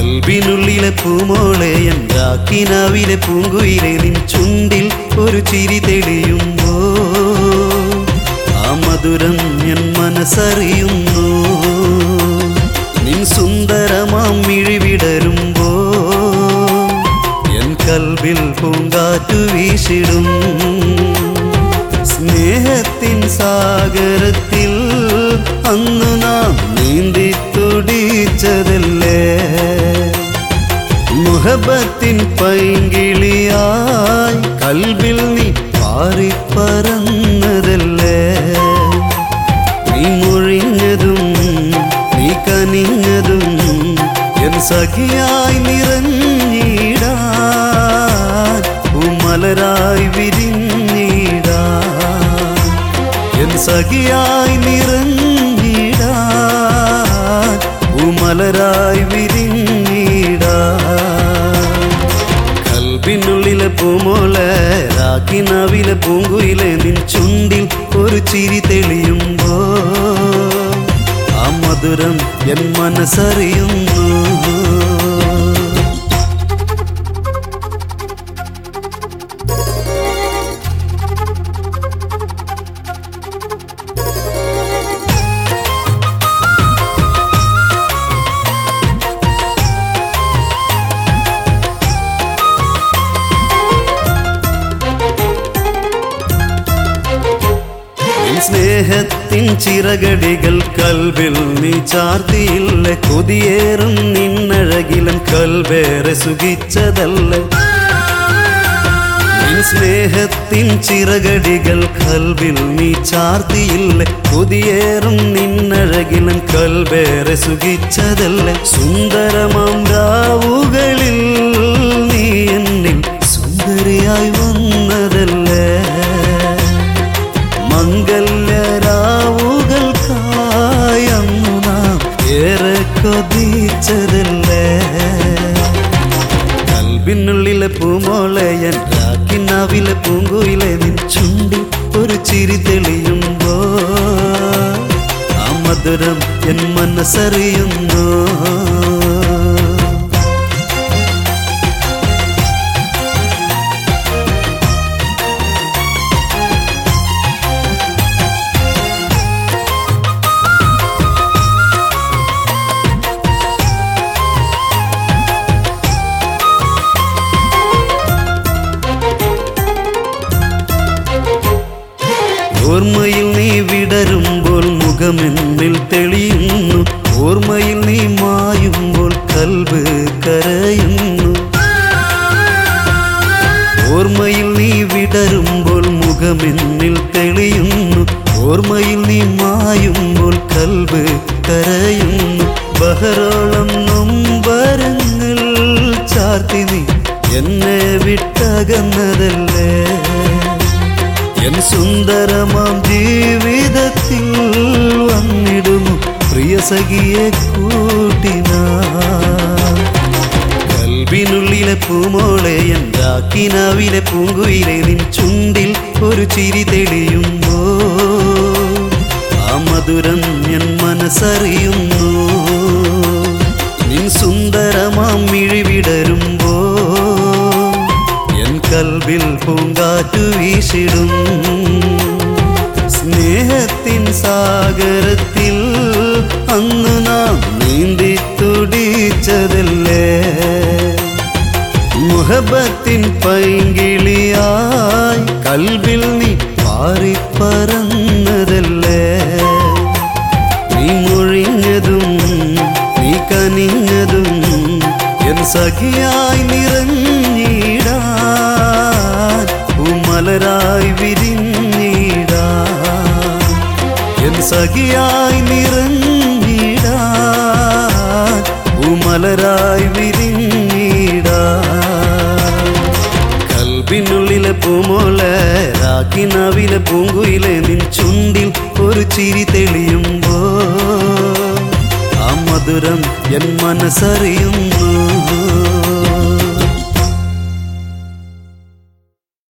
കൽവിനുള്ളിലെ പൂമോളെ N രാക്കിനാവിലെ പൂങ്കുയിലെ നിൻ ചുണ്ടിൽ ഒരു ചിരി തെളിയുമ്പോ ആ മധുരം എൻ മനസ്സറിയുന്നു നിൻ സുന്ദരമാം മിഴിവിടരുമ്പോ എൻ കൽവിൽ പൂങ്കാറ്റു വീശിടും സ്നേഹത്തിൻ സാഗരത്തിൽ അന്നു നാം നീന്തി തുടിച്ചതല്ലേ മുഹബത്തിൻ പൈങ്കിളിയായി കൽവിൽ നീ പാറിപ്പറന്നതല്ലേ നീ മൊഴിഞ്ഞതും നീ കനിഞ്ഞതും എൻ സഖിയായി നിറഞ്ഞിടാൻ പൂമലരായി വിരിഞ്ഞിടാൻ എൻ സഖിയായി നിറഞ്ഞിടാൻ പൂമലരായി വിരിഞ്ഞിടാൻ കൽബിനുള്ളിലെ പൂമോളെ രാക്കിനാവിലെ പൂങ്കുയിലെ നിൻ ചുണ്ടിൽ ഒരു ചിരി തെളിയുമ്പോ ആ മധുരം എൻ മനസ്സറിയുന്നു നിൻ സ്നേഹത്തിൻ ചിറകടികൾ കൽവിൽ നീ ചാർത്തിയില്ല കൊതിയേറും നിന്നഴകിലൻ കൽവേറെ സുഖിച്ചതല്ല നിൻ സ്നേഹത്തിൻ ചിറകടികൾ കൽവിൽ നീ ചാർത്തിയില്ല കൊതിയേറും നിന്നഴകിലൻ കൽവേറെ സുഖിച്ചതല്ല സുന്ദരമാം രാവുകളിൽ നീ എന്നിൽ സുന്ദരിയായി വന്നതല്ലേ മംഗല്യരാവുകൾക്കായി അന്നു നാം ഏറെ കൊതിച്ചതല്ലേ കൽബിനുള്ളിലെ പൂമോളെ എൻ രാക്കിനാവിലെ പൂങ്കുയിലെ നിൻ ചുണ്ടിൽ ഒരു ചിരി തെളിയുമ്പോ ആ മധുരം എൻ മനസ്സറിയുന്നു ഓർമ്മയിൽ നീ വിടരുമ്പോൾ മുഖമെന്നിൽ തെളിയുന്നു ഓർമ്മയിൽ നീ മായുമ്പോൾ കൽബ് കരയുന്നു ഓർമ്മയിൽ നീ വിടരുമ്പോൾ മുഖമെന്നിൽ തെളിയുന്നു ഓർമ്മയിൽ നീ മായുമ്പോൾ കൽബ് കരയുന്നു ബഹറോളം നൊമ്പരങ്ങൾ ചാർത്തി നീ എന്നെ വിട്ടകന്നതല്ലേ എൻ സുന്ദരമാം ജീവിതത്തിൽ വന്നിടുന്നു പ്രിയ സഖിയെ കൂട്ടിനാ കൽബിനുള്ളിലെ പൂമോളെ എൻ രാക്കിനാവിലെ പൂങ്കുയിലെ നിൻ ചുണ്ടിൽ ഒരു ചിരി തെളിയുമ്പോ ആ മധുരം എൻ മനസ്സറിയുന്നു നിൻ സുന്ദരമാം മിഴിവിടരുമ്പോ എൻ കൽവിൽ പൂങ്കാറ്റു വീശിടും സ്നേഹത്തിൻ സാഗരത്തിൽ അന്ന് നാം നീന്തി തുടിച്ചതല്ലേ മുഹബത്തിൻ പൈങ്കിളിയായി കൽവിൽ നീ പാറിപ്പറന്നതല്ലേ നീ മൊഴിഞ്ഞതും നീ കനിഞ്ഞതും എൻ സഖിയായി നിറഞ്ഞിടാൻ പൂമലരായി വിരിഞ്ഞിടാൻ എൻ സഖിയായി നിറഞ്ഞിടാൻ പൂമലരായി വിരിഞ്ഞിടാൻ കൽബിനുള്ളിലെ പൂമോളെ രാക്കിനാവിലെ പൂങ്കുയിലെ നിൻ ചുണ്ടിൽ ഒരു ചിരി തെളിയുമ്പോ ആ മധുരം എൻ മനസ്സറിയുന്നു